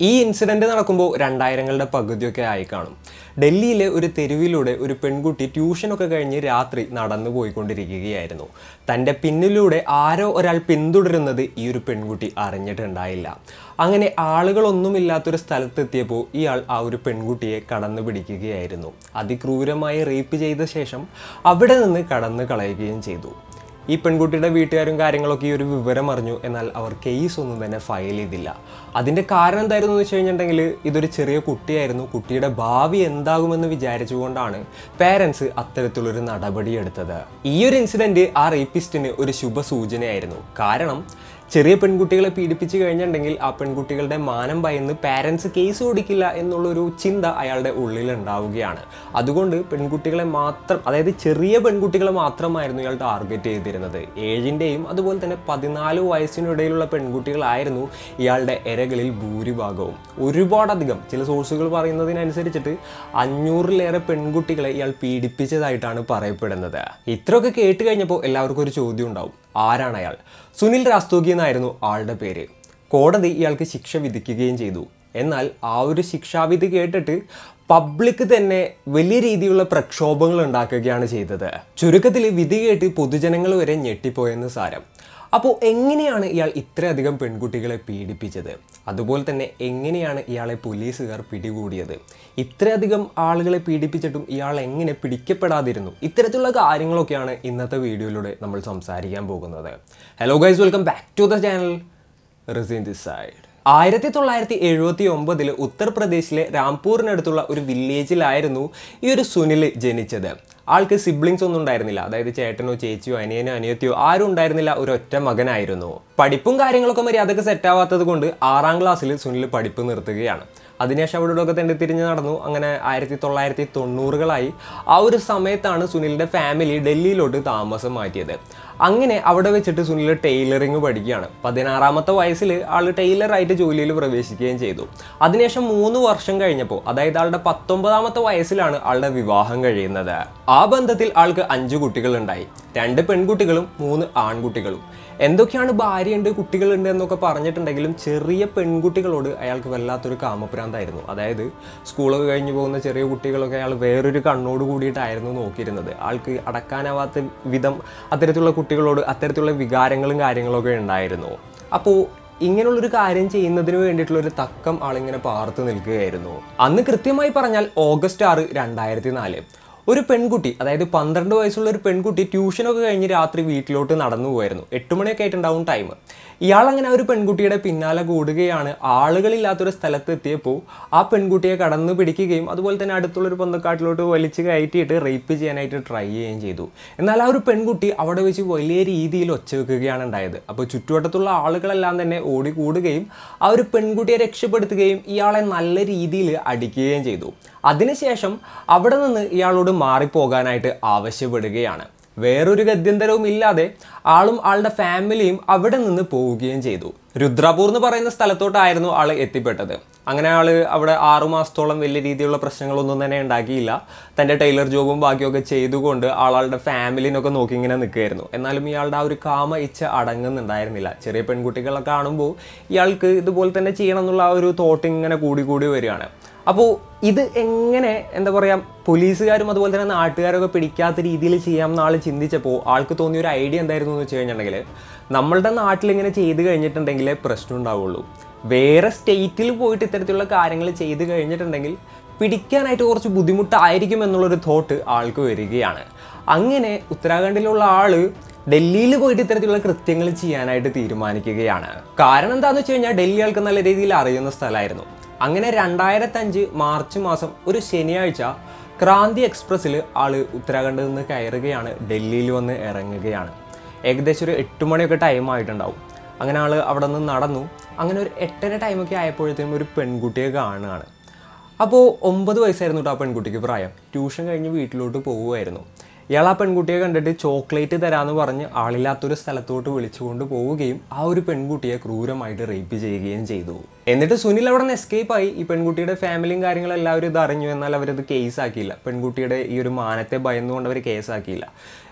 ഈ ഇൻസിഡന്റ് നടക്കുമ്പോൾ രണ്ടായിരങ്ങളുടെ പകുതിയൊക്കെ ആയി കാണും ഡൽഹിയിലെ ഒരു തെരുവിലൂടെ ഒരു പെൺകുട്ടി ട്യൂഷനൊക്കെ കഴിഞ്ഞ് രാത്രി നടന്നു പോയിക്കൊണ്ടിരിക്കുകയായിരുന്നു തൻ്റെ പിന്നിലൂടെ ആരോ ഒരാൾ പിന്തുടരുന്നത് ഈ ഒരു പെൺകുട്ടി അറിഞ്ഞിട്ടുണ്ടായില്ല അങ്ങനെ ആളുകളൊന്നുമില്ലാത്തൊരു സ്ഥലത്തെത്തിയപ്പോൾ ഇയാൾ ആ ഒരു പെൺകുട്ടിയെ കടന്നു പിടിക്കുകയായിരുന്നു അതിക്രൂരമായി റേപ്പ് ചെയ്ത ശേഷം അവിടെ നിന്ന് കടന്നു കളയുകയും ചെയ്തു ഈ പെൺകുട്ടിയുടെ വീട്ടുകാരും കാര്യങ്ങളൊക്കെ ഈ ഒരു വിവരം അറിഞ്ഞു എന്നാൽ അവർ കേസ് ഒന്നും തന്നെ ഫയൽ ചെയ്തില്ല അതിൻ്റെ കാരണം എന്തായിരുന്നു എന്ന് വെച്ച് കഴിഞ്ഞിട്ടുണ്ടെങ്കിൽ ഇതൊരു ചെറിയ കുട്ടിയായിരുന്നു കുട്ടിയുടെ ഭാവി എന്താകുമെന്ന് വിചാരിച്ചുകൊണ്ടാണ് പേരൻസ് അത്തരത്തിലൊരു നടപടി എടുത്തത് ഈ ഒരു ഇൻസിഡൻറ്റ് ആ റേപ്പിസ്റ്റിന് ഒരു ശുഭസൂചനയായിരുന്നു കാരണം ചെറിയ പെൺകുട്ടികളെ പീഡിപ്പിച്ച് കഴിഞ്ഞിട്ടുണ്ടെങ്കിൽ ആ പെൺകുട്ടികളുടെ മാനം ഭയന്ന് പാരൻസ് കേസ് കൊടുക്കില്ല എന്നുള്ളൊരു ചിന്ത അയാളുടെ ഉള്ളിൽ ഉണ്ടാവുകയാണ് അതുകൊണ്ട് പെൺകുട്ടികളെ മാത്രം അതായത് ചെറിയ പെൺകുട്ടികളെ മാത്രമായിരുന്നു ഇയാൾ ടാർഗറ്റ് ചെയ്തിരുന്നത് ഏഴിൻ്റെയും അതുപോലെ തന്നെ പതിനാല് വയസ്സിനിടയിലുള്ള പെൺകുട്ടികളായിരുന്നു ഇയാളുടെ ഇരകളിൽ ഭൂരിഭാഗവും ഒരുപാടധികം ചില സോഴ്സുകൾ പറയുന്നതിനനുസരിച്ചിട്ട് അഞ്ഞൂറിലേറെ പെൺകുട്ടികളെ ഇയാൾ പീഡിപ്പിച്ചതായിട്ടാണ് പറയപ്പെടുന്നത് ഇത്രയൊക്കെ കേട്ട് കഴിഞ്ഞപ്പോൾ എല്ലാവർക്കും ഒരു ചോദ്യം ഉണ്ടാവും ആരാണ് അയാൾ സുനിൽ രാസ്തോഗി എന്നായിരുന്നു ആളുടെ പേര് കോടതി ഇയാൾക്ക് ശിക്ഷ വിധിക്കുകയും ചെയ്തു എന്നാൽ ആ ഒരു ശിക്ഷാവിധി കേട്ടിട്ട് പബ്ലിക് തന്നെ വലിയ രീതിയിലുള്ള പ്രക്ഷോഭങ്ങൾ ഉണ്ടാക്കുകയാണ് ചെയ്തത് ചുരുക്കത്തിൽ വിധി കേട്ട് പൊതുജനങ്ങൾ വരെ ഞെട്ടിപ്പോയെന്ന് സാരം അപ്പോൾ എങ്ങനെയാണ് ഇയാൾ ഇത്രയധികം പെൺകുട്ടികളെ പീഡിപ്പിച്ചത് അതുപോലെ തന്നെ എങ്ങനെയാണ് ഇയാളെ പോലീസുകാർ പിടികൂടിയത് ഇത്രയധികം ആളുകളെ പീഡിപ്പിച്ചിട്ടും ഇയാൾ എങ്ങനെ പിടിക്കപ്പെടാതിരുന്നു ഇത്തരത്തിലുള്ള കാര്യങ്ങളൊക്കെയാണ് ഇന്നത്തെ വീഡിയോയിലൂടെ നമ്മൾ സംസാരിക്കാൻ പോകുന്നത് hello guys welcome back to the channel Rizin this side ആയിരത്തി തൊള്ളായിരത്തി എഴുപത്തി ഒമ്പതിൽ ഉത്തർപ്രദേശിലെ രാംപൂരിനടുത്തുള്ള ഒരു വില്ലേജിലായിരുന്നു ഈ ഒരു സുനിൽ ജനിച്ചത് ആൾക്ക് സിബ്ലിങ്സ് ഒന്നും ഉണ്ടായിരുന്നില്ല അതായത് ചേട്ടനോ ചേച്ചിയോ അനിയനോ അനിയത്തിയോ ആരും ഉണ്ടായിരുന്നില്ല ഒരു ഒറ്റ മകനായിരുന്നു പഠിപ്പും കാര്യങ്ങളൊക്കെ മര്യാദക്ക് സെറ്റ് ആവാത്തത് കൊണ്ട് ആറാം ക്ലാസ്സിൽ സുനിൽ പഠിപ്പ് നിർത്തുകയാണ് അതിനുശേഷം അവിടെ ഒക്കെ തെണ്ടി തിരിഞ്ഞ് നടന്നു അങ്ങനെ ആയിരത്തി തൊള്ളായിരത്തി തൊണ്ണൂറുകളായി ആ ഒരു സമയത്താണ് സുനിലിൻ്റെ ഫാമിലി ഡൽഹിയിലോട്ട് താമസം മാറ്റിയത് അങ്ങനെ അവിടെ വെച്ചിട്ട് സുനിൽ ടൈലറിങ് പഠിക്കുകയാണ് പതിനാറാമത്തെ വയസ്സിൽ ആൾ ടൈലറായിട്ട് ജോലിയിൽ പ്രവേശിക്കുകയും ചെയ്തു അതിനുശേഷം മൂന്ന് വർഷം കഴിഞ്ഞപ്പോൾ അതായത് ആളുടെ പത്തൊമ്പതാമത്തെ വയസ്സിലാണ് ആളുടെ വിവാഹം കഴിയുന്നത് ആ ബന്ധത്തിൽ ആൾക്ക് അഞ്ച് കുട്ടികളുണ്ടായി രണ്ട് പെൺകുട്ടികളും മൂന്ന് ആൺകുട്ടികളും എന്തൊക്കെയാണ് ഭാര്യയുണ്ട് കുട്ടികളുണ്ട് എന്നൊക്കെ പറഞ്ഞിട്ടുണ്ടെങ്കിലും ചെറിയ പെൺകുട്ടികളോട് അയാൾക്ക് വല്ലാത്തൊരു കാമപ്രാന്തായിരുന്നു അതായത് സ്കൂളൊക്കെ കഴിഞ്ഞു പോകുന്ന ചെറിയ കുട്ടികളൊക്കെ അയാൾ വേറൊരു കണ്ണോട് കൂടിയിട്ടായിരുന്നു നോക്കിയിരുന്നത് ആൾക്ക് അടക്കാനാവാത്ത വിധം അത്തരത്തിലുള്ള കുട്ടികളോട് അത്തരത്തിലുള്ള വികാരങ്ങളും കാര്യങ്ങളൊക്കെ ഉണ്ടായിരുന്നു അപ്പോൾ ഇങ്ങനെയുള്ളൊരു കാര്യം ചെയ്യുന്നതിന് വേണ്ടിയിട്ടുള്ള ഒരു തക്കം ആളിങ്ങനെ പാർത്തു നിൽക്കുകയായിരുന്നു അന്ന് കൃത്യമായി പറഞ്ഞാൽ ഓഗസ്റ്റ് ആറ് രണ്ടായിരത്തി നാല് ഒരു പെൺകുട്ടി അതായത് പന്ത്രണ്ട് വയസ്സുള്ള ഒരു പെൺകുട്ടി ട്യൂഷനൊക്കെ കഴിഞ്ഞ് രാത്രി വീട്ടിലോട്ട് നടന്നു പോയായിരുന്നു എട്ട് മണിയൊക്കെ ആയിട്ടുണ്ടാവും ടൈം ഇയാൾ അങ്ങനെ ആ ഒരു പെൺകുട്ടിയുടെ പിന്നാലെ കൂടുകയാണ് ആളുകളില്ലാത്തൊരു സ്ഥലത്ത് എത്തിയപ്പോൾ ആ പെൺകുട്ടിയെ കടന്നു പിടിക്കുകയും അതുപോലെ തന്നെ അടുത്തുള്ളൊരു പന്തക്കാട്ടിലോട്ട് വലിച്ചു കയറ്റിയിട്ട് റേപ്പ് ചെയ്യാനായിട്ട് ട്രൈ ചെയ്യുകയും ചെയ്തു എന്നാൽ ആ ഒരു പെൺകുട്ടി അവിടെ വെച്ച് വലിയ രീതിയിൽ ഒച്ച വെക്കുകയാണ് ഉണ്ടായത് അപ്പോൾ ചുറ്റുവട്ടത്തുള്ള ആളുകളെല്ലാം തന്നെ ഓടിക്കൂടുകയും ആ ഒരു പെൺകുട്ടിയെ രക്ഷപ്പെടുത്തുകയും ഇയാളെ നല്ല രീതിയിൽ അടിക്കുകയും ചെയ്തു അതിനുശേഷം അവിടെ നിന്ന് ഇയാളോട് മാറിപ്പോകാനായിട്ട് ആവശ്യപ്പെടുകയാണ് വേറൊരു ഗത്യന്തരവും ഇല്ലാതെ ആളും ആളുടെ ഫാമിലിയും അവിടെ നിന്ന് പോവുകയും ചെയ്തു രുദ്രാപൂർ എന്ന് പറയുന്ന സ്ഥലത്തോട്ടായിരുന്നു ആൾ എത്തിപ്പെട്ടത് അങ്ങനെ ആൾ അവിടെ ആറുമാസത്തോളം വലിയ രീതിയിലുള്ള പ്രശ്നങ്ങളൊന്നും തന്നെ ഉണ്ടാക്കിയില്ല തൻ്റെ ടൈലർ ജോബും ബാക്കിയൊക്കെ ചെയ്തുകൊണ്ട് ആളുടെ ഫാമിലിനൊക്കെ നോക്കി ഇങ്ങനെ നിൽക്കുകയായിരുന്നു എന്നാലും ഇയാളുടെ ആ ഒരു കാമ ഇച്ഛ അടങ്ങുന്നുണ്ടായിരുന്നില്ല ചെറിയ പെൺകുട്ടികളെ കാണുമ്പോൾ ഇയാൾക്ക് ഇതുപോലെ തന്നെ ചെയ്യണം എന്നുള്ള ആ ഒരു തോട്ട് ഇങ്ങനെ കൂടി കൂടി വരികയാണ് അപ്പോൾ ഇത് എങ്ങനെ എന്താ പറയുക പോലീസുകാരും അതുപോലെ തന്നെ നാട്ടുകാരൊക്കെ പിടിക്കാത്ത രീതിയിൽ ചെയ്യാമെന്ന് ആൾ ചിന്തിച്ചപ്പോൾ ആൾക്ക് തോന്നിയ ഒരു ഐഡിയ എന്തായിരുന്നു എന്ന് വെച്ച് കഴിഞ്ഞിട്ടുണ്ടെങ്കിൽ നമ്മളുടെ നാട്ടിൽ ഇങ്ങനെ ചെയ്ത് കഴിഞ്ഞിട്ടുണ്ടെങ്കിലേ പ്രശ്നം ഉണ്ടാവുള്ളൂ വേറെ സ്റ്റേറ്റിൽ പോയിട്ട് ഇത്തരത്തിലുള്ള കാര്യങ്ങൾ ചെയ്ത് കഴിഞ്ഞിട്ടുണ്ടെങ്കിൽ പിടിക്കാനായിട്ട് കുറച്ച് ബുദ്ധിമുട്ടായിരിക്കും എന്നുള്ളൊരു തോട്ട് ആൾക്ക് വരികയാണ് അങ്ങനെ ഉത്തരാഖണ്ഡിലുള്ള ആള് ഡൽഹിയിൽ പോയിട്ട് ഇത്തരത്തിലുള്ള കൃത്യങ്ങൾ ചെയ്യാനായിട്ട് തീരുമാനിക്കുകയാണ് കാരണം എന്താണെന്ന് വെച്ച് കഴിഞ്ഞാൽ ഡൽഹി ആൾക്ക് നല്ല രീതിയിൽ അറിയുന്ന സ്ഥലമായിരുന്നു അങ്ങനെ രണ്ടായിരത്തഞ്ച് മാർച്ച് മാസം ഒരു ശനിയാഴ്ച ക്രാന്തി എക്സ്പ്രസ്സിൽ ആൾ ഉത്തരാഖണ്ഡിൽ നിന്ന് കയറുകയാണ് ഡൽഹിയിൽ വന്ന് ഇറങ്ങുകയാണ് ഏകദേശം ഒരു എട്ട് മണിയൊക്കെ ടൈം ആയിട്ടുണ്ടാവും അങ്ങനെ ആൾ അവിടെ നിന്ന് നടന്നു അങ്ങനെ ഒരു എട്ടര ടൈമൊക്കെ ആയപ്പോഴത്തേക്കും ഒരു പെൺകുട്ടിയെ കാണുകയാണ് അപ്പോൾ ഒമ്പത് വയസ്സായിരുന്നു കേട്ടോ ആ പെൺകുട്ടിക്ക് പ്രായം ട്യൂഷൻ കഴിഞ്ഞ് വീട്ടിലോട്ട് പോവുമായിരുന്നു ഇയാൾ ആ പെൺകുട്ടിയെ കണ്ടിട്ട് ചോക്ലേറ്റ് തരാമെന്ന് പറഞ്ഞ് ആളില്ലാത്തൊരു സ്ഥലത്തോട്ട് വിളിച്ചുകൊണ്ട് പോവുകയും ആ ഒരു പെൺകുട്ടിയെ ക്രൂരമായിട്ട് റേപ്പ് ചെയ്യുകയും ചെയ്തു എന്നിട്ട് സുനിൽ അവിടെ നിന്ന് എസ്കേപ്പ് ആയി ഈ പെൺകുട്ടിയുടെ ഫാമിലിയും കാര്യങ്ങളും എല്ലാവരും ഇത് അറിഞ്ഞു എന്നാൽ അവരത് കേസാക്കിയില്ല പെൺകുട്ടിയുടെ ഈ ഒരു മാനത്തെ ഭയന്നുകൊണ്ട് അവർ കേസാക്കിയില്ല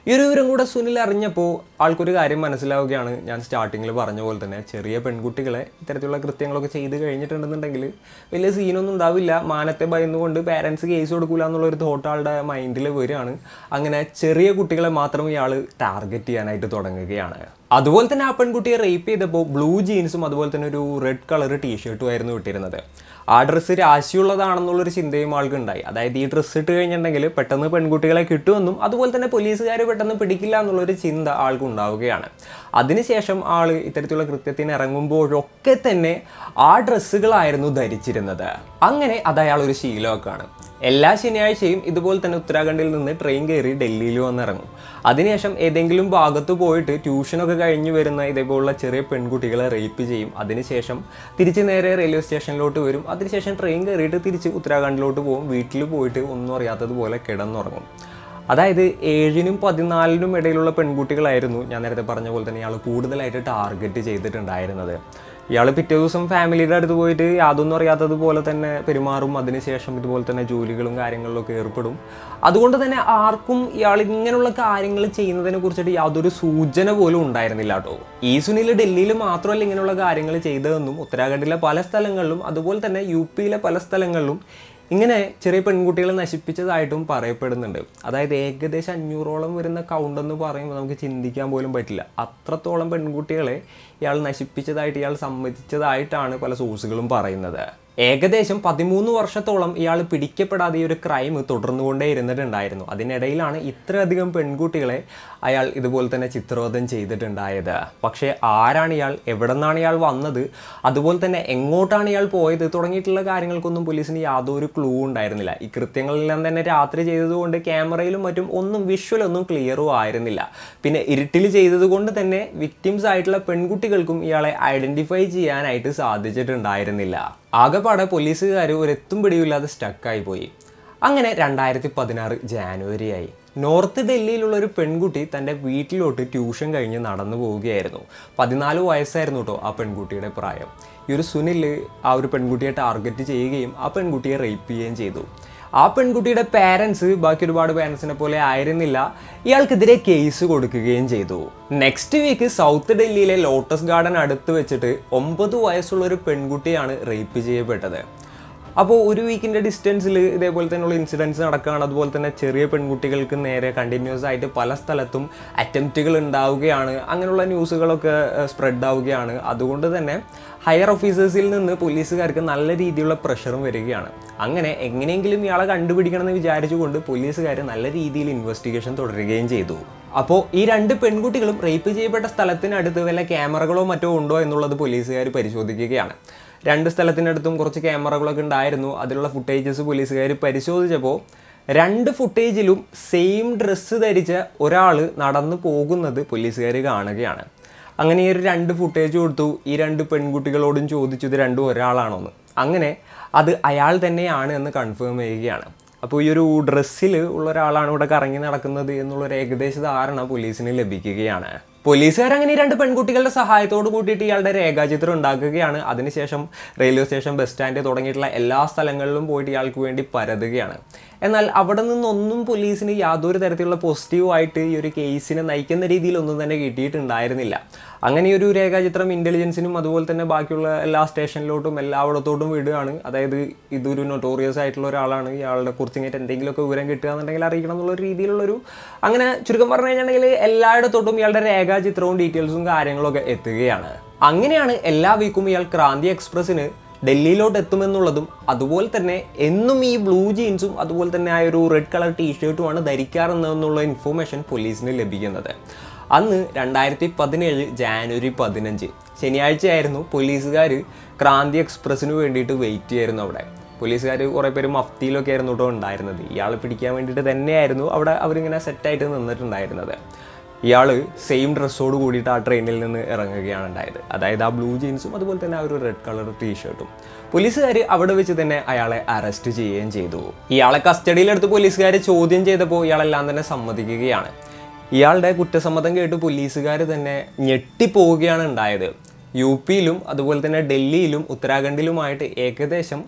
ഈ ഒരു വിവരം കൂടെ സുനിൽ അറിഞ്ഞപ്പോൾ ആൾക്കൊരു കാര്യം മനസ്സിലാവുകയാണ് ഞാൻ സ്റ്റാർട്ടിങ്ങിൽ പറഞ്ഞ പോലെ തന്നെ ചെറിയ പെൺകുട്ടികളെ ഇത്തരത്തിലുള്ള കൃത്യങ്ങളൊക്കെ ചെയ്ത് കഴിഞ്ഞിട്ടുണ്ടെന്നുണ്ടെങ്കിൽ വലിയ സീനൊന്നും ഉണ്ടാവില്ല മാനത്തെ ഭയന്നുകൊണ്ട് പാരൻസ് കേസ് കൊടുക്കില്ല എന്നുള്ള ഒരു തോട്ട് ആളുടെ മൈൻഡിൽ വരികയാണ് അങ്ങനെ ചെറിയ കുട്ടികളെ മാത്രം ഇയാൾ ടാർഗറ്റ് ചെയ്യാനായിട്ട് തുടങ്ങുകയാണ് അതുപോലെ തന്നെ ആ പെൺകുട്ടിയെ റേപ്പ് ചെയ്തപ്പോൾ ബ്ലൂ ജീൻസും അതുപോലെ തന്നെ ഒരു റെഡ് കളർ ടീഷർട്ടും ആയിരുന്നു ഇട്ടിരുന്നത് ആ ഡ്രസ്സ് രാശിയുള്ളതാണെന്നുള്ളൊരു ചിന്തയും ആൾക്ക് ഉണ്ടായി അതായത് ഈ ഡ്രസ്സ് ഇട്ട് കഴിഞ്ഞിട്ടുണ്ടെങ്കിൽ പെട്ടെന്ന് പെൺകുട്ടികളെ കിട്ടുമെന്നും അതുപോലെ തന്നെ പോലീസുകാർ പെട്ടെന്ന് പിടിക്കില്ല എന്നുള്ളൊരു ചിന്ത ആൾക്ക് ഉണ്ടാവുകയാണ് അതിനുശേഷം ആൾ ഇത്തരത്തിലുള്ള കൃത്യത്തിന് ഇറങ്ങുമ്പോഴൊക്കെ തന്നെ ആ ഡ്രസ്സുകളായിരുന്നു ധരിച്ചിരുന്നത് അങ്ങനെ അത് അയാൾ ഒരു ശീലമൊക്കെയാണ് എല്ലാ ശനിയാഴ്ചയും ഇതുപോലെ തന്നെ ഉത്തരാഖണ്ഡിൽ നിന്ന് ട്രെയിൻ കയറി ഡൽഹിയിൽ വന്നിറങ്ങും അതിനുശേഷം ഏതെങ്കിലും ഭാഗത്ത് പോയിട്ട് ട്യൂഷനൊക്കെ കഴിഞ്ഞ് വരുന്ന ഇതേപോലുള്ള ചെറിയ പെൺകുട്ടികളെ റേപ്പ് ചെയ്യും അതിനുശേഷം തിരിച്ച് നേരെ റെയിൽവേ സ്റ്റേഷനിലോട്ട് വരും അതിനുശേഷം ട്രെയിൻ കയറിയിട്ട് തിരിച്ച് ഉത്തരാഖണ്ഡിലോട്ട് പോകും വീട്ടിൽ പോയിട്ട് ഒന്നും അറിയാത്തതുപോലെ കിടന്നുറങ്ങും അതായത് ഏഴിനും പതിനാലിനും ഇടയിലുള്ള പെൺകുട്ടികളായിരുന്നു ഞാൻ നേരത്തെ പറഞ്ഞ പോലെ തന്നെ ഇയാൾ കൂടുതലായിട്ട് ടാർഗറ്റ് ചെയ്തിട്ടുണ്ടായിരുന്നത് ഇയാൾ പിറ്റേ ദിവസം ഫാമിലിയുടെ അടുത്ത് പോയിട്ട് യാതൊന്നും അറിയാത്തതുപോലെ തന്നെ പെരുമാറും അതിനുശേഷം ഇതുപോലെ തന്നെ ജോലികളും കാര്യങ്ങളിലൊക്കെ ഏർപ്പെടും അതുകൊണ്ട് തന്നെ ആർക്കും ഇയാൾ ഇങ്ങനെയുള്ള കാര്യങ്ങൾ ചെയ്യുന്നതിനെ കുറിച്ചിട്ട് യാതൊരു സൂചന പോലും ഉണ്ടായിരുന്നില്ല കേട്ടോ ഈ സുനിൽ ഡൽഹിയിൽ മാത്രമല്ല ഇങ്ങനെയുള്ള കാര്യങ്ങൾ ചെയ്തതെന്നും ഉത്തരാഖണ്ഡിലെ പല സ്ഥലങ്ങളിലും അതുപോലെ തന്നെ യു പിയിലെ പല സ്ഥലങ്ങളിലും ഇങ്ങനെ ചെറിയ പെൺകുട്ടികളെ നശിപ്പിച്ചതായിട്ടും പറയപ്പെടുന്നുണ്ട് അതായത് ഏകദേശം അഞ്ഞൂറോളം വരുന്ന കൗണ്ട് എന്ന് പറയുമ്പോൾ നമുക്ക് ചിന്തിക്കാൻ പോലും പറ്റില്ല അത്രത്തോളം പെൺകുട്ടികളെ ഇയാൾ നശിപ്പിച്ചതായിട്ട് ഇയാൾ സമ്മതിച്ചതായിട്ടാണ് പല സോഴ്സുകളും പറയുന്നത് ഏകദേശം പതിമൂന്ന് വർഷത്തോളം ഇയാൾ പിടിക്കപ്പെടാതെ ഈ ഒരു ക്രൈം തുടർന്നുകൊണ്ടേ ഇരുന്നിട്ടുണ്ടായിരുന്നു അതിനിടയിലാണ് ഇത്രയധികം പെൺകുട്ടികളെ അയാൾ ഇതുപോലെ തന്നെ ചിത്രവധം ചെയ്തിട്ടുണ്ടായത് പക്ഷേ ആരാണ് ഇയാൾ എവിടെ നിന്നാണ് ഇയാൾ വന്നത് അതുപോലെ തന്നെ എങ്ങോട്ടാണ് ഇയാൾ പോയത് തുടങ്ങിയിട്ടുള്ള കാര്യങ്ങൾക്കൊന്നും പോലീസിന് യാതൊരു ക്ലൂ ഉണ്ടായിരുന്നില്ല ഈ കൃത്യങ്ങളെല്ലാം തന്നെ രാത്രി ചെയ്തതുകൊണ്ട് ക്യാമറയിലും മറ്റും ഒന്നും വിഷ്വൽ ഒന്നും ക്ലിയറും ആയിരുന്നില്ല പിന്നെ ഇരുട്ടിൽ ചെയ്തതുകൊണ്ട് തന്നെ വിക്ടിംസ് ആയിട്ടുള്ള പെൺകുട്ടികൾക്കും ഇയാളെ ഐഡന്റിഫൈ ചെയ്യാനായിട്ട് സാധിച്ചിട്ടുണ്ടായിരുന്നില്ല ആകെപ്പാടെ പോലീസുകാർ ഒരു എത്തും പിടിയില്ലാതെ സ്റ്റക്കായി പോയി അങ്ങനെ രണ്ടായിരത്തി പതിനാറ് ജാനുവരി ആയി നോർത്ത് ഡൽഹിയിലുള്ള ഒരു പെൺകുട്ടി തൻ്റെ വീട്ടിലോട്ട് ട്യൂഷൻ കഴിഞ്ഞ് നടന്നു പോവുകയായിരുന്നു പതിനാല് വയസ്സായിരുന്നു കേട്ടോ ആ പെൺകുട്ടിയുടെ പ്രായം ഈ ഒരു സുനിൽ ആ ഒരു പെൺകുട്ടിയെ ടാർഗറ്റ് ചെയ്യുകയും ആ പെൺകുട്ടിയെ റേപ്പ് ചെയ്യുകയും ചെയ്തു ആ പെൺകുട്ടിയുടെ പാരൻസ് ബാക്കി ഒരുപാട് പാരൻസിനെ പോലെ ആയിരുന്നില്ല ഇയാൾക്കെതിരെ കേസ് കൊടുക്കുകയും ചെയ്തു നെക്സ്റ്റ് വീക്ക് സൗത്ത് ഡൽഹിയിലെ ലോട്ടസ് ഗാർഡൻ അടുത്ത് വെച്ചിട്ട് ഒമ്പത് വയസ്സുള്ള ഒരു പെൺകുട്ടിയാണ് റേപ്പ് ചെയ്യപ്പെട്ടത് അപ്പോൾ ഒരു വീക്കിൻ്റെ ഡിസ്റ്റൻസിൽ ഇതേപോലെ തന്നെയുള്ള ഇൻസിഡൻസ് നടക്കുകയാണ് അതുപോലെ തന്നെ ചെറിയ പെൺകുട്ടികൾക്ക് നേരെ കണ്ടിന്യൂസ് ആയിട്ട് പല സ്ഥലത്തും അറ്റംപ്റ്റുകൾ ഉണ്ടാവുകയാണ് അങ്ങനെയുള്ള ന്യൂസുകളൊക്കെ സ്പ്രെഡ് ആവുകയാണ് അതുകൊണ്ട് തന്നെ ഹയർ ഓഫീസേഴ്സിൽ നിന്ന് പോലീസുകാർക്ക് നല്ല രീതിയിലുള്ള പ്രഷറും വരികയാണ് അങ്ങനെ എങ്ങനെയെങ്കിലും ഇയാളെ കണ്ടുപിടിക്കണമെന്ന് വിചാരിച്ചുകൊണ്ട് പോലീസുകാർ നല്ല രീതിയിൽ ഇൻവെസ്റ്റിഗേഷൻ തുടരുകയും ചെയ്തു അപ്പോൾ ഈ രണ്ട് പെൺകുട്ടികളും റേപ്പ് ചെയ്യപ്പെട്ട സ്ഥലത്തിനടുത്ത് വല്ല ക്യാമറകളോ മറ്റോ ഉണ്ടോ എന്നുള്ളത് പോലീസുകാർ പരിശോധിക്കുകയാണ് രണ്ട് സ്ഥലത്തിനടുത്തും കുറച്ച് ക്യാമറകളൊക്കെ ഉണ്ടായിരുന്നു അതിലുള്ള ഫുട്ടേജസ് പോലീസുകാർ പരിശോധിച്ചപ്പോൾ രണ്ട് ഫുട്ടേജിലും സെയിം ഡ്രസ്സ് ധരിച്ച ഒരാൾ നടന്നു പോകുന്നത് പോലീസുകാർ കാണുകയാണ് അങ്ങനെ ഈ ഒരു രണ്ട് ഫുട്ടേജ് കൊടുത്തു ഈ രണ്ട് പെൺകുട്ടികളോടും ചോദിച്ചു ഇത് രണ്ടും ഒരാളാണോന്ന് അങ്ങനെ അത് അയാൾ തന്നെയാണ് എന്ന് കൺഫേം ചെയ്യുകയാണ് അപ്പോൾ ഈ ഒരു ഡ്രസ്സിൽ ഉള്ള ഒരാളാണ് ഇവിടെ കറങ്ങി നടക്കുന്നത് എന്നുള്ളൊരു ഏകദേശ ധാരണ പോലീസിന് ലഭിക്കുകയാണ് പോലീസുകാർ അങ്ങനെ ഈ രണ്ട് പെൺകുട്ടികളുടെ സഹായത്തോട് കൂട്ടിയിട്ട് ഇയാളുടെ രേഖാചിത്രം ഉണ്ടാക്കുകയാണ് അതിനുശേഷം റെയിൽവേ സ്റ്റേഷൻ ബസ് സ്റ്റാൻഡ് തുടങ്ങിയിട്ടുള്ള എല്ലാ സ്ഥലങ്ങളിലും പോയിട്ട് ഇയാൾക്ക് വേണ്ടി പരതുകയാണ് എന്നാൽ അവിടെ നിന്നൊന്നും പോലീസിന് യാതൊരു തരത്തിലുള്ള പോസിറ്റീവായിട്ട് ഈ ഒരു കേസിനെ നയിക്കുന്ന രീതിയിലൊന്നും തന്നെ കിട്ടിയിട്ടുണ്ടായിരുന്നില്ല അങ്ങനെ ഈ ഒരു രേഖാചിത്രം ഇൻ്റലിജൻസിനും അതുപോലെ തന്നെ ബാക്കിയുള്ള എല്ലാ സ്റ്റേഷനിലോട്ടും എല്ലായിടത്തോട്ടും വിടുകയാണ് അതായത് ഇതൊരു നൊട്ടോറിയസ് ആയിട്ടുള്ള ഒരാളാണ് ഇയാളുടെ കുറിച്ച് ഇങ്ങനെ എന്തെങ്കിലുമൊക്കെ വിവരം കിട്ടുക എന്നുണ്ടെങ്കിൽ അറിയിക്കണം എന്നുള്ള രീതിയിലുള്ളൊരു അങ്ങനെ ചുരുക്കം പറഞ്ഞു കഴിഞ്ഞിട്ടുണ്ടെങ്കിൽ എല്ലായിടത്തോട്ടും ഇയാളുടെ രേഖാചിത്രവും ഡീറ്റെയിൽസും കാര്യങ്ങളൊക്കെ എത്തുകയാണ് അങ്ങനെയാണ് എല്ലാ വീക്കും ഇയാൾ ക്രാന്തി എക്സ്പ്രസ്സിന് ഡൽഹിയിലോട്ട് എത്തുമെന്നുള്ളതും അതുപോലെ തന്നെ എന്നും ഈ ബ്ലൂ ജീൻസും അതുപോലെ തന്നെ ആ ഒരു റെഡ് കളർ ടീഷർട്ടുമാണ് ധരിക്കാറെന്നുള്ള ഇൻഫോർമേഷൻ പോലീസിന് ലഭിക്കുന്നത് അന്ന് രണ്ടായിരത്തി പതിനേഴ് ജാനുവരി പതിനഞ്ച് ശനിയാഴ്ചയായിരുന്നു പോലീസുകാർ ക്രാന്തി എക്സ്പ്രസ്സിന് വേണ്ടിയിട്ട് വെയിറ്റ് ചെയ്യായിരുന്നു അവിടെ പോലീസുകാർ കുറേ പേര് മഫ്തിയിലൊക്കെ ആയിരുന്നു കേട്ടോ ഉണ്ടായിരുന്നത് ഇയാളെ പിടിക്കാൻ വേണ്ടിയിട്ട് തന്നെയായിരുന്നു അവിടെ അവരിങ്ങനെ സെറ്റായിട്ട് നിന്നിട്ടുണ്ടായിരുന്നത് ഇയാൾ സെയിം ഡ്രസ്സോട് കൂടിയിട്ട് ആ ട്രെയിനിൽ നിന്ന് ഇറങ്ങുകയാണ് ഉണ്ടായത് അതായത് ആ ബ്ലൂ ജീൻസും അതുപോലെ തന്നെ ആ ഒരു റെഡ് കളർ ടീഷർട്ടും പോലീസുകാർ അവിടെ വെച്ച് തന്നെ അയാളെ അറസ്റ്റ് ചെയ്യുകയും ചെയ്തു ഇയാളെ കസ്റ്റഡിയിലെടുത്ത് പോലീസുകാർ ചോദ്യം ചെയ്തപ്പോൾ ഇയാളെല്ലാം തന്നെ സമ്മതിക്കുകയാണ് ഇയാളുടെ കുറ്റസമ്മതം കേട്ട് പോലീസുകാർ തന്നെ ഞെട്ടിപ്പോവുകയാണ് ഉണ്ടായത് യു പിയിലും അതുപോലെ തന്നെ ഡൽഹിയിലും ഉത്തരാഖണ്ഡിലുമായിട്ട് ഏകദേശം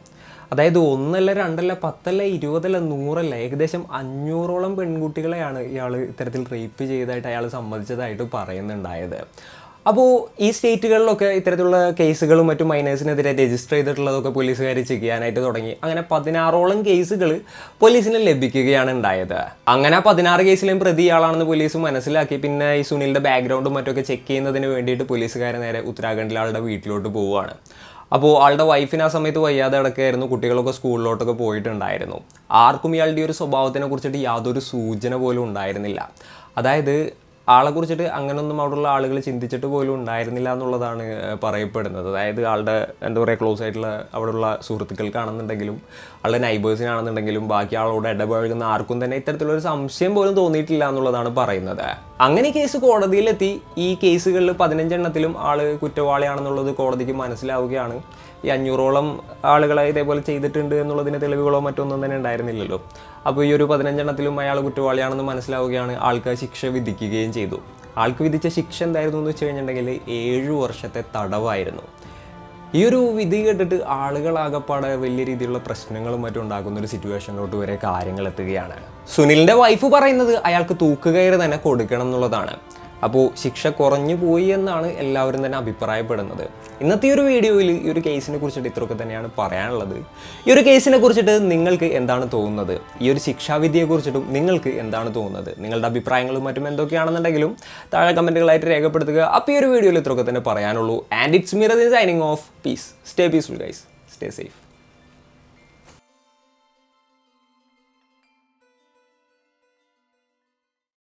അതായത് ഒന്നല്ല രണ്ടല്ല പത്തല്ല ഇരുപതല്ല നൂറല്ല ഏകദേശം അഞ്ഞൂറോളം പെൺകുട്ടികളെയാണ് ഇയാൾ ഇത്തരത്തിൽ റേപ്പ് ചെയ്തതായിട്ട് അയാൾ സമ്മതിച്ചതായിട്ട് പറയുന്നുണ്ടായത് അപ്പോൾ ഈ സ്റ്റേറ്റുകളിലൊക്കെ ഇത്തരത്തിലുള്ള കേസുകളും മറ്റു മൈനേഴ്സിനെതിരെ രജിസ്റ്റർ ചെയ്തിട്ടുള്ളതൊക്കെ പോലീസുകാർ ചെയ്യാനായിട്ട് തുടങ്ങി അങ്ങനെ പതിനാറോളം കേസുകൾ പോലീസിന് ലഭിക്കുകയാണ് ഉണ്ടായത് അങ്ങനെ ആ പതിനാറ് കേസിലെയും പ്രതി ഇയാളാണെന്ന് പോലീസ് മനസ്സിലാക്കി പിന്നെ ഈ സുനിലിൻ്റെ ബാക്ക്ഗ്രൗണ്ടും മറ്റൊക്കെ ചെക്ക് ചെയ്യുന്നതിന് വേണ്ടിയിട്ട് പോലീസുകാർ നേരെ ഉത്തരാഖണ്ഡിലെ ആളുടെ വീട്ടിലോട്ട് പോവുകയാണ് അപ്പോൾ ആളുടെ വൈഫിന് ആ സമയത്ത് വയ്യാതെ കിടക്കുകയായിരുന്നു കുട്ടികളൊക്കെ സ്കൂളിലോട്ടൊക്കെ പോയിട്ടുണ്ടായിരുന്നു ആർക്കും ഇയാളുടെ ഈ ഒരു സ്വഭാവത്തിനെ കുറിച്ചിട്ട് യാതൊരു സൂചന പോലും ഉണ്ടായിരുന്നില്ല അതായത് ആളെ കുറിച്ചിട്ട് അങ്ങനൊന്നും അവിടെയുള്ള ആളുകൾ ചിന്തിച്ചിട്ട് പോലും ഉണ്ടായിരുന്നില്ല എന്നുള്ളതാണ് ഏഹ്, പറയപ്പെടുന്നത് അതായത് ആളുടെ എന്താ പറയുക ക്ലോസ് ആയിട്ടുള്ള അവിടെയുള്ള സുഹൃത്തുക്കൾക്കാണെന്നുണ്ടെങ്കിലും ആളുടെ നൈബേഴ്സിനാണെന്നുണ്ടെങ്കിലും ബാക്കി ആളോട് ഇടപഴകുന്ന ആർക്കും തന്നെ ഇത്തരത്തിലൊരു സംശയം പോലും തോന്നിയിട്ടില്ല എന്നുള്ളതാണ് പറയുന്നത് അങ്ങനെ ഈ കേസ് കോടതിയിലെത്തി ഈ കേസുകളിൽ പതിനഞ്ചെണ്ണത്തിലും ആള് കുറ്റവാളിയാണെന്നുള്ളത് കോടതിക്ക് മനസ്സിലാവുകയാണ് ഈ അഞ്ഞൂറോളം ആളുകളെ ഇതേപോലെ ചെയ്തിട്ടുണ്ട് എന്നുള്ളതിന് തെളിവുകളോ മറ്റൊന്നും തന്നെ ഉണ്ടായിരുന്നില്ലല്ലോ അപ്പോൾ ഈ ഒരു പതിനഞ്ചെണ്ണത്തിലും അയാൾ കുറ്റവാളിയാണെന്ന് മനസ്സിലാവുകയാണ് ആൾക്ക് ശിക്ഷ വിധിക്കുകയും ചെയ്തു ആൾക്ക് വിധിച്ച ശിക്ഷ എന്തായിരുന്നു എന്ന് വെച്ച് കഴിഞ്ഞിട്ടുണ്ടെങ്കിൽ ഏഴു വർഷത്തെ തടവായിരുന്നു ഈ ഒരു വിധി കേട്ടിട്ട് ആളുകളാകപ്പാടെ വലിയ രീതിയിലുള്ള പ്രശ്നങ്ങളും മറ്റും ഉണ്ടാക്കുന്ന ഒരു സിറ്റുവേഷനിലോട്ട് വരെ കാര്യങ്ങൾ എത്തുകയാണ് സുനിലിന്റെ വൈഫ് പറയുന്നത് അയാൾക്ക് തൂക്കുകയറ് തന്നെ കൊടുക്കണം എന്നുള്ളതാണ് അപ്പോൾ ശിക്ഷ കുറഞ്ഞു പോയി എന്നാണ് എല്ലാവരും തന്നെ അഭിപ്രായപ്പെടുന്നത് ഇന്നത്തെ ഈ ഒരു വീഡിയോയിൽ ഈ ഒരു കേസിനെ കുറിച്ചിട്ട് ഇത്രയൊക്കെ തന്നെയാണ് പറയാനുള്ളത് ഈ ഒരു കേസിനെ കുറിച്ചിട്ട് നിങ്ങൾക്ക് എന്താണ് തോന്നുന്നത് ഈ ഒരു ശിക്ഷാവിധിയെ കുറിച്ചിട്ടും നിങ്ങൾക്ക് എന്താണ് തോന്നുന്നത് നിങ്ങളുടെ അഭിപ്രായങ്ങളും മറ്റും എന്തൊക്കെയാണെന്നുണ്ടെങ്കിലും താഴെ കമൻറ്റുകളായിട്ട് രേഖപ്പെടുത്തുക അപ്പോൾ ഈ ഒരു വീഡിയോയിൽ ഇത്രയൊക്കെ തന്നെ പറയാനുള്ളൂ and it's mirror signing off peace stay peaceful guys stay safe